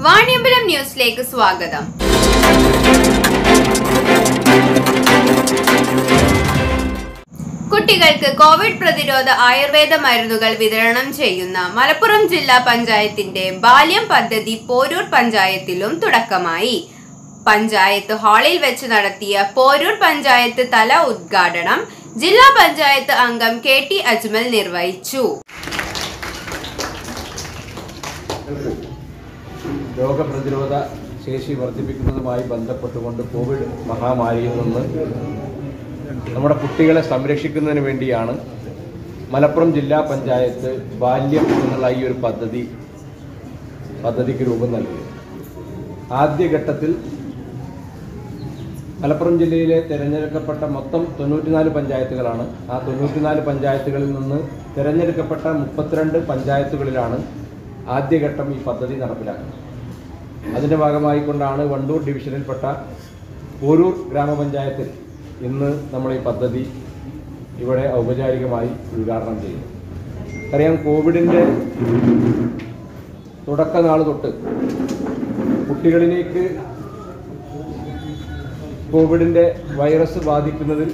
വാണിയമ്പലം ന്യൂസിലേക്ക് സ്വാഗതം കുട്ടികൾക്ക് കോവിഡ് പ്രതിരോധ ആയുർവേദ മരുന്നുകൾ വിതരണം ചെയ്യുന്ന മലപ്പുറം ജില്ലാ പഞ്ചായത്തിന്റെ ബാല്യം പദ്ധതി പോരൂർ പഞ്ചായത്തിലും തുടക്കമായി പഞ്ചായത്ത് ഹാളിൽ വെച്ച് നടത്തിയ പോരൂർ പഞ്ചായത്ത് തല ഉദ്ഘാടനം ജില്ലാ പഞ്ചായത്ത് അംഗം കെ ടി അജ്മൽ നിർവഹിച്ചു രോഗപ്രതിരോധ ശേഷി വർദ്ധിപ്പിക്കുന്നതുമായി ബന്ധപ്പെട്ടുകൊണ്ട് കോവിഡ് മഹാമാരിയിൽ നിന്ന് നമ്മുടെ കുട്ടികളെ സംരക്ഷിക്കുന്നതിന് വേണ്ടിയാണ് മലപ്പുറം ജില്ലാ പഞ്ചായത്ത് ബാല്യം എന്നുള്ള ഈ ഒരു പദ്ധതി പദ്ധതിക്ക് രൂപം നൽകിയത് ആദ്യഘട്ടത്തിൽ മലപ്പുറം ജില്ലയിലെ തിരഞ്ഞെടുക്കപ്പെട്ട മൊത്തം തൊണ്ണൂറ്റിനാല് പഞ്ചായത്തുകളാണ് ആ തൊണ്ണൂറ്റിനാല് പഞ്ചായത്തുകളിൽ നിന്ന് തിരഞ്ഞെടുക്കപ്പെട്ട മുപ്പത്തിരണ്ട് പഞ്ചായത്തുകളിലാണ് ആദ്യഘട്ടം ഈ പദ്ധതി നടപ്പിലാക്കുന്നത് അതിൻ്റെ ഭാഗമായിക്കൊണ്ടാണ് വണ്ടൂർ ഡിവിഷനിൽപ്പെട്ട പോരൂർ ഗ്രാമപഞ്ചായത്തിൽ ഇന്ന് നമ്മൾ ഈ പദ്ധതി ഇവിടെ ഔപചാരികമായി ഉദ്ഘാടനം ചെയ്യുന്നു അറിയാം കോവിഡിൻ്റെ തുടക്കനാൾ തൊട്ട് കുട്ടികളിലേക്ക് കോവിഡിൻ്റെ വൈറസ് ബാധിക്കുന്നതിൽ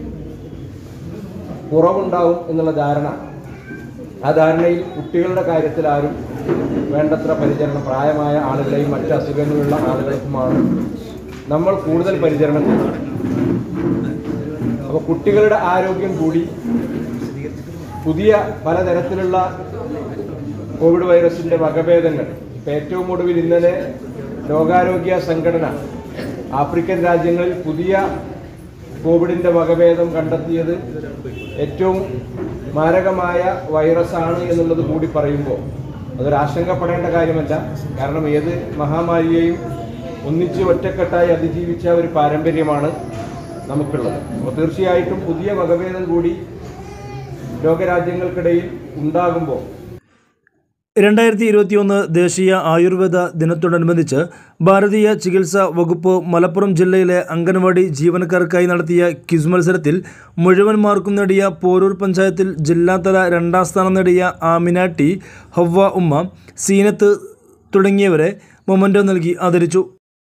കുറവുണ്ടാവും എന്നുള്ള ധാരണ ആ ധാരണയിൽ കുട്ടികളുടെ കാര്യത്തിൽ ആരും വേണ്ടത്ര പരിചരണം പ്രായമായ ആളുകളെയും മറ്റ് അസുഖങ്ങളുള്ള ആളുകൾക്കുമാണ് നമ്മൾ കൂടുതൽ പരിചരണം ചെയ്യുന്നത് അപ്പോൾ കുട്ടികളുടെ ആരോഗ്യം കൂടി പുതിയ പലതരത്തിലുള്ള കോവിഡ് വൈറസിന്റെ വകഭേദങ്ങൾ ഇപ്പം ഏറ്റവും ഒടുവിൽ ഇന്നലെ ലോകാരോഗ്യ സംഘടന ആഫ്രിക്കൻ രാജ്യങ്ങളിൽ പുതിയ കോവിഡിന്റെ വകഭേദം കണ്ടെത്തിയത് ഏറ്റവും മാരകമായ വൈറസാണ് എന്നുള്ളത് കൂടി പറയുമ്പോൾ അതൊരു ആശങ്കപ്പെടേണ്ട കാര്യമല്ല കാരണം ഏത് മഹാമാരിയെയും ഒന്നിച്ച് ഒറ്റക്കെട്ടായി അതിജീവിച്ച ഒരു പാരമ്പര്യമാണ് നമുക്കുള്ളത് അപ്പോൾ തീർച്ചയായിട്ടും പുതിയ വകഭേദം കൂടി ലോകരാജ്യങ്ങൾക്കിടയിൽ ഉണ്ടാകുമ്പോൾ രണ്ടായിരത്തി ഇരുപത്തിയൊന്ന് ദേശീയ ആയുർവേദ ദിനത്തോടനുബന്ധിച്ച് ഭാരതീയ ചികിത്സാ വകുപ്പ് മലപ്പുറം ജില്ലയിലെ അംഗൻവാടി ജീവനക്കാർക്കായി നടത്തിയ ക്വിസ് മത്സരത്തിൽ മുഴുവൻ മാർക്കും നേടിയ പോരൂർ പഞ്ചായത്തിൽ ജില്ലാതല രണ്ടാം സ്ഥാനം നേടിയ ആമിന ടി ഹവ്വ ഉമ്മ സീനത്ത് തുടങ്ങിയവരെ മൊമൻറ്റോ നൽകി ആദരിച്ചു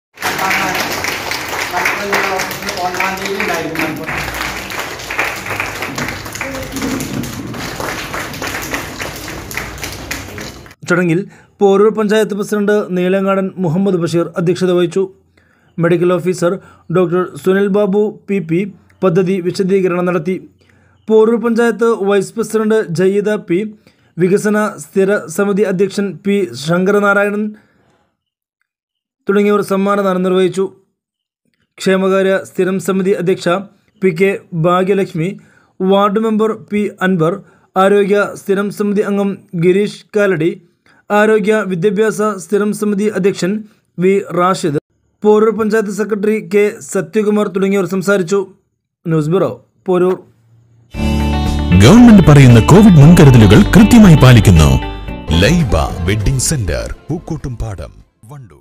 ഒന്നാം തീയതി ഉണ്ടായിരുന്നു ചടങ്ങിൽ പോരൂർ പഞ്ചായത്ത് പ്രസിഡന്റ് നീലങ്ങാടൻ മുഹമ്മദ് ബഷീർ അധ്യക്ഷത വഹിച്ചു medical officer doctor Sunil Babu P P പദ്ധതി വിശദീകരണം നടത്തി Poroor panchayat vice president Jayyida P വികസന സ്ഥിര സമിതി അധ്യക്ഷൻ പി ശങ്കരനാരായണൻ തുടങ്ങിയവർ സമ്മാനദാനം നിർവഹിച്ചു ക്ഷേമകാര്യ സ്ഥിരം സമിതി അധ്യക്ഷ P K Bhagyalakshmi ward member P Anwar ആരോഗ്യ സ്ഥിരം സമിതി അംഗം ഗിരീഷ് കാലടി ആരോഗ്യ വിദ്യാഭ്യാസ സ്ഥിരം സമിതി അധ്യക്ഷൻ V Rashid Poroor panchayat secretary K Sathyakumar തുടങ്ങിയവർ സംസാരിച്ചു ന്യൂസ് ബ്യൂറോ പോരൂർ ഗവൺമെന്റ് പറയുന്ന കോവിഡ് മുൻകരുതലുകൾ കൃത്യമായി പാലിക്കുന്നു ലൈബ വെഡിംഗ് സെന്റർ പൂക്കോട്ടും പാടം വണ്ടൂർ